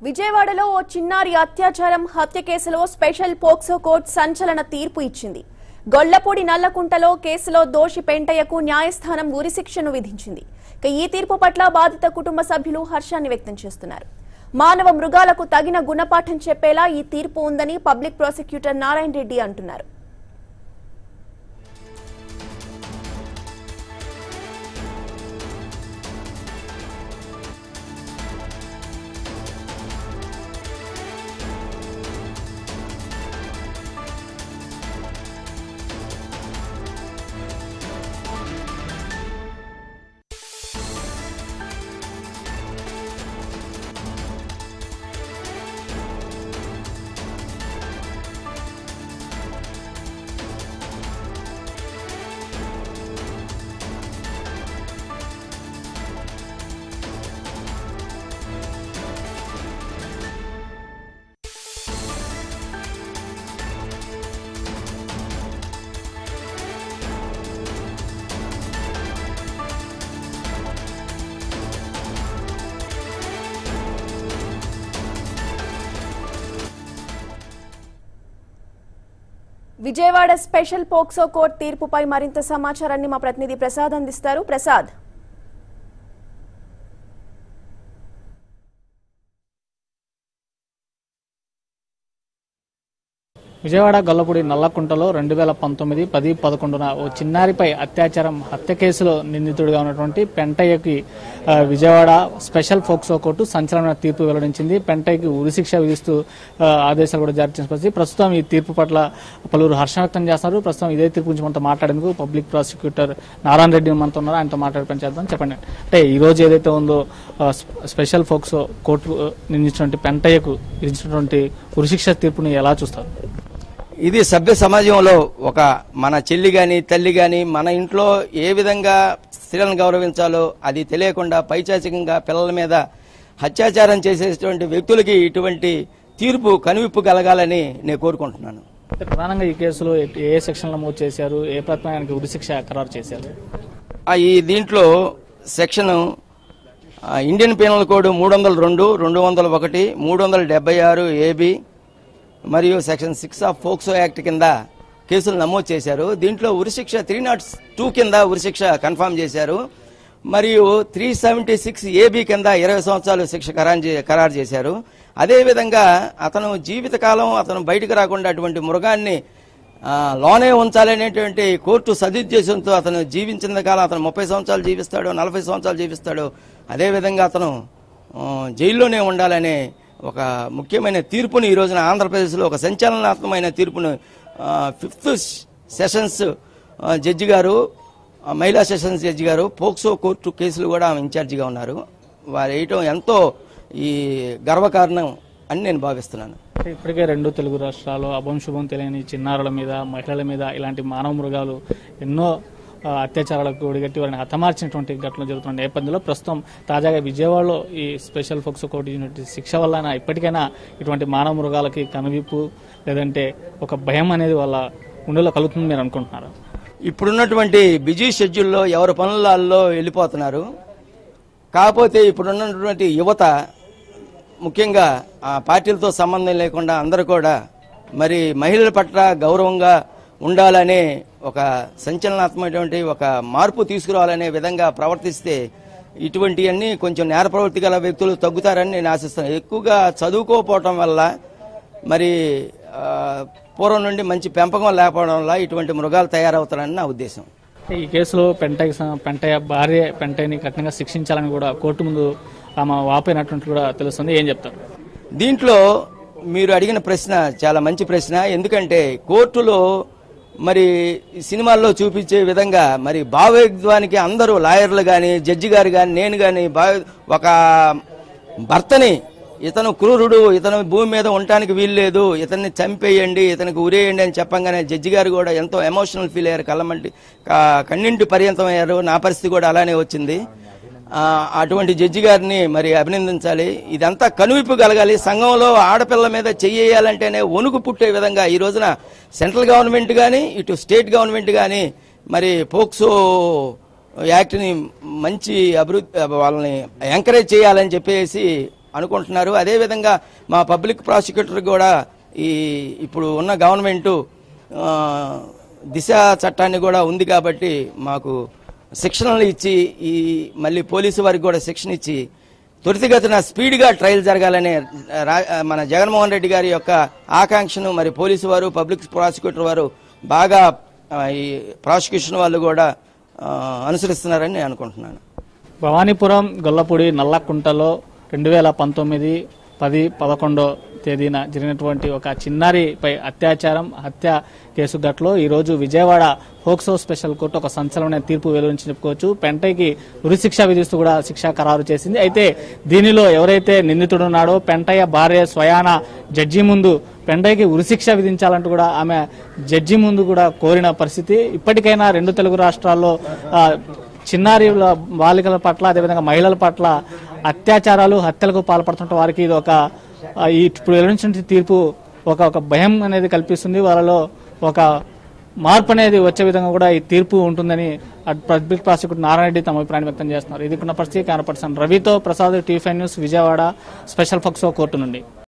విజయవాడలో ఓ చిన్నారి అత్యాచారం హత్య కేసులో స్పెషల్ పోక్సో కోర్టు సంచలన తీర్పు ఇచ్చింది గొల్లపూడి నల్లకుంటలో కేసులో దోషి పెంటయ్యకు న్యాయస్థానం ఉరిశిక్షను విధించింది ఇక ఈ తీర్పు పట్ల బాధిత కుటుంబ సభ్యులు హర్షాన్ని వ్యక్తం చేస్తున్నారు మానవ మృగాలకు తగిన గుణపాఠం చెప్పేలా ఈ తీర్పు ఉందని పబ్లిక్ ప్రాసిక్యూటర్ నారాయణ రెడ్డి అంటున్నారు విజయవాడ స్పెషల్ పోక్సో కోర్టు తీర్పుపై మరింత సమాచారాన్ని మా ప్రతినిధి ప్రసాద్ అందిస్తారు ప్రసాద్ విజయవాడ గొల్లపూడి నల్లకుంటలో రెండు వేల పంతొమ్మిది పది పదకొండున ఓ చిన్నారిపై అత్యాచారం హత్య కేసులో నిందితుడిగా ఉన్నటువంటి పెంటయ్యకి ఆ, విజయవాడ స్పెషల్ ఫోక్సో కోర్టు సంచలన తీర్పు వెల్లడించింది పెంటయ్యకి ఉరిశిక్ష విధిస్తూ ఆ, ఆదేశాలు కూడా జారీ చేసిన పరిస్థితి ప్రస్తుతం ఈ తీర్పు పట్ల పలువురు హర్షం వ్యక్తం చేస్తున్నారు ప్రస్తుతం ఇదే తీర్పు గురించి మనతో మాట్లాడేందుకు పబ్లిక్ ప్రాసిక్యూటర్ నారాయణ రెడ్డి మనతో ఉన్నారు ఆయనతో మాట్లాడే పని చేద్దాం చెప్పండి అంటే ఈ రోజు ఏదైతే ఉందో ఆ, స్పె- స్పెషల్ ఫోక్సో కోర్టు ఆ, నిందించినటువంటి పెంటయ్యకు విధించినటువంటి ఉరిశిక్ష తీర్పుని ఎలా చూస్తారు ఇది సభ్య సమాజంలో ఒక మన చెల్లి గాని తల్లి గాని మన ఇంట్లో ఏ విధంగా స్త్రీలను గౌరవించాలో అది తెలియకుండా పైచాచికంగా పిల్లల మీద అత్యాచారం చేసేటువంటి వ్యక్తులకి ఇటువంటి తీర్పు కనువిప్పు కలగాలని నేను కోరుకుంటున్నాను అంటే ప్రధానంగా ఈ కేసులో ఏ- ఏ సెక్షన్ నమోదు చేశారు ఏ ప్రతిపాదనకి ఉరిశిక్ష ఖరారు చేశారు ఆ, ఈ దీంట్లో సెక్షన్ ఆ, ఇండియన్ పీనల్ కోడ్ మూడు వందల రెండు రెండు వందల ఒకటి మూడు వందల డెబ్బై ఆరు ఏబి మరియు section six of POCSO act కింద కేసులు నమోదు చేశారు దీంట్లో ఉరిశిక్ష త్రీ నాట్ టూ కింద ఉరిశిక్ష కన్ఫర్మ్ చేశారు మరియు త్రీ సెవెంటీ సిక్స్ ఏబి కింద ఇరవై సంవత్సరాలు శిక్ష ఖరారు చే- ఖరారు చేశారు అదేవిధంగా అతను జీవితకాలం అతను బయటకు రాకుండా అటువంటి మృగాన్ని ఆ, లోనే ఉంచాలనేటువంటి కోర్టు సదుద్దేశంతో అతను జీవించిన కాలం అతను ముప్పై సంవత్సరాలు జీవిస్తాడు నలభై సంవత్సరాలు జీవిస్తాడు అదేవిధంగా అతను ఆ, జైల్లోనే ఉండాలనే ఒక ముఖ్యమైన తీర్పుని ఈ రోజున ఆంధ్రప్రదేశ్లో ఒక సంచలనాత్మకమైన తీర్పును ఫిఫ్త్ సెషన్స్ ఆ, జడ్జి గారు ఆ, మహిళా సెషన్స్ జడ్జి గారు పోక్సో కోర్టు కేసులు కూడా ఆమె ఇన్ఛార్జిగా ఉన్నారు వారు వేయటం ఎంతో ఈ గర్వకారణం అని నేను భావిస్తున్నాను అంటే ఇప్పటికే రెండు తెలుగు రాష్ట్రాలు అభం శుభం తెలియని చిన్నారుల మీద మహిళల మీద ఇలాంటి మానవ మృగాలు ఎన్నో ఆ, అత్యాచారాలకు ఒడిగట్టి వారిని హతమార్చినటువంటి ఘటనలు జరుగుతున్న నేపథ్యంలో ప్రస్తుతం తాజాగా విజయవాడలో ఈ స్పెషల్ ఫోక్సో కోర్టు ఇచ్చినటువంటి శిక్ష వల్ల ఇప్పటికైనా ఇటువంటి మానవ మృగాలకి కనువిప్పు లేదంటే ఒక భయం అనేది వాళ్ళ గుండెలో కలుగుతుంది మీరు అనుకుంటున్నారు ఇప్పుడున్నటువంటి బిజీ షెడ్యూల్లో ఎవరి పనులలో వెళ్ళిపోతున్నారు కాకపోతే ఇప్పుడున్నటువంటి యువత ముఖ్యంగా ఆ పార్టీలతో సంబంధం లేకుండా అందరూ కూడా మరి మహిళల పట్ల గౌరవంగా ఉండాలనే ఒక సంచలనాత్మకమైనటువంటి ఒక మార్పు తీసుకురావాలనే విధంగా ప్రవర్తిస్తే ఇటువంటివన్నీ కొంచెం నేర ప్రవృత్తి గల వ్యక్తులు తగ్గుతారని నేను ఆశిస్తున్నాను ఎక్కువగా చదువుకోకపోవటం వల్ల మరి ఆ, పూర్వం నుండి మంచి పెంపకం లేకపోవడం వల్ల ఇటువంటి మృగాలు తయారవుతారని నా ఉద్దేశం అంటే ఈ కేసులో పెంటకి స- పెంటయ్య భార్య పెంటయ్యని కఠినంగా శిక్షించాలని కూడా కోర్టు ముందు ఆమె వాపోయినట్టు కూడా తెలుస్తుంది ఏం చెప్తారు దీంట్లో మీరు అడిగిన ప్రశ్న చాలా మంచి ప్రశ్న ఎందుకంటే కోర్టులో మరి సినిమాల్లో చూపించే విధంగా మరి భావోద్వానికి అందరూ లాయర్లు కానీ జడ్జి గారు కానీ నేను కానీ భావ ఒక భర్తని ఇతను క్రూరుడు ఇతను భూమి మీద ఉండటానికి వీల్లేదు ఇతన్ని చంపేయండి ఇతనికి ఉరేయండి అని చెప్పంగానే జడ్జి గారు కూడా ఎంతో ఎమోషనల్ ఫీల్ అయ్యారు కళ్ళమంటి క- కన్నింటి పర్యంతం అయ్యారు నా పరిస్థితి కూడా అలానే వచ్చింది ఆ, అటువంటి జడ్జి గారిని మరి అభినందించాలి ఇదంతా కనువిప్పు కలగాలి సంఘంలో ఆడపిల్ల మీద చెయ్యాలంటేనే వణుకు పుట్టే విధంగా ఈ రోజున సెంట్రల్ గవర్నమెంట్ కానీ ఇటు స్టేట్ గవర్నమెంట్ కానీ మరి పోక్సో యాక్ట్ని మంచి అభివృద్ధి వాళ్ళని ఎంకరేజ్ చేయాలని చెప్పేసి అనుకుంటున్నారు అదేవిధంగా మా పబ్లిక్ ప్రాసిక్యూటర్ కూడా ఈ ఇప్పుడు ఉన్న గవర్నమెంటు ఆ, దిశ చట్టాన్ని కూడా ఉంది కాబట్టి మాకు శిక్షణలు ఇచ్చి ఈ మళ్ళీ పోలీసు వారికి కూడా శిక్షణ ఇచ్చి త్వరితగతిన స్పీడ్గా ట్రయల్ జరగాలనే రా- మన జగన్మోహన్ రెడ్డి గారి యొక్క ఆకాంక్షను మరి పోలీసు వారు పబ్లిక్ ప్రాసిక్యూటర్ వారు బాగా ఆ, ఈ ప్రాసిక్యూషన్ వాళ్ళు కూడా ఆ, అనుసరిస్తున్నారని నేను అనుకుంటున్నాను భవానీపురం గొల్లపూడి నల్లకుంటలో రెండు వేల పంతొమ్మిది పది పదకొండో తేదీన జరిగినటువంటి ఒక చిన్నారిపై అత్యాచారం హత్య కేసు గట్లో ఈరోజు విజయవాడ హోక్సో స్పెషల్ కోర్టు ఒక సంచలనమైన తీర్పు వెలువరించి చెప్పుకోవచ్చు పెంటైకి ఉరిశిక్ష విధిస్తూ కూడా శిక్ష ఖరారు చేసింది అయితే దీనిలో ఎవరైతే నిందితుడు ఉన్నాడో పెంటయ్య భార్య స్వయాన జడ్జి ముందు పెంటయ్యకి ఉరిశిక్ష విధించాలంటూ కూడా ఆమె జడ్జి ముందు కూడా కోరిన పరిస్థితి ఇప్పటికైనా రెండు తెలుగు రాష్ట్రాల్లో ఆ, చిన్నారి బాలికల పట్ల అదేవిధంగా మహిళల పట్ల అత్యాచారాలు హత్యలకు పాల్పడుతుంటే వారికి ఇది ఒక ఆ, ఈ ఇప్పుడు వెలువరించిన తీర్పు ఒక ఒక భయం అనేది కల్పిస్తుంది వాళ్ళలో ఒక మార్పు అనేది వచ్చే విధంగా కూడా ఈ తీర్పు ఉంటుందని అటు పబ్లిక్ ప్రాసిక్యూటర్ నారాయణ రెడ్డి తమ అభిప్రాయం వ్యక్తం చేస్తున్నారు ఇది ఉన్న పరిస్థితి కనపర్సన్ రవితో Prasad T five news Vijayawada special POCSO court నుండి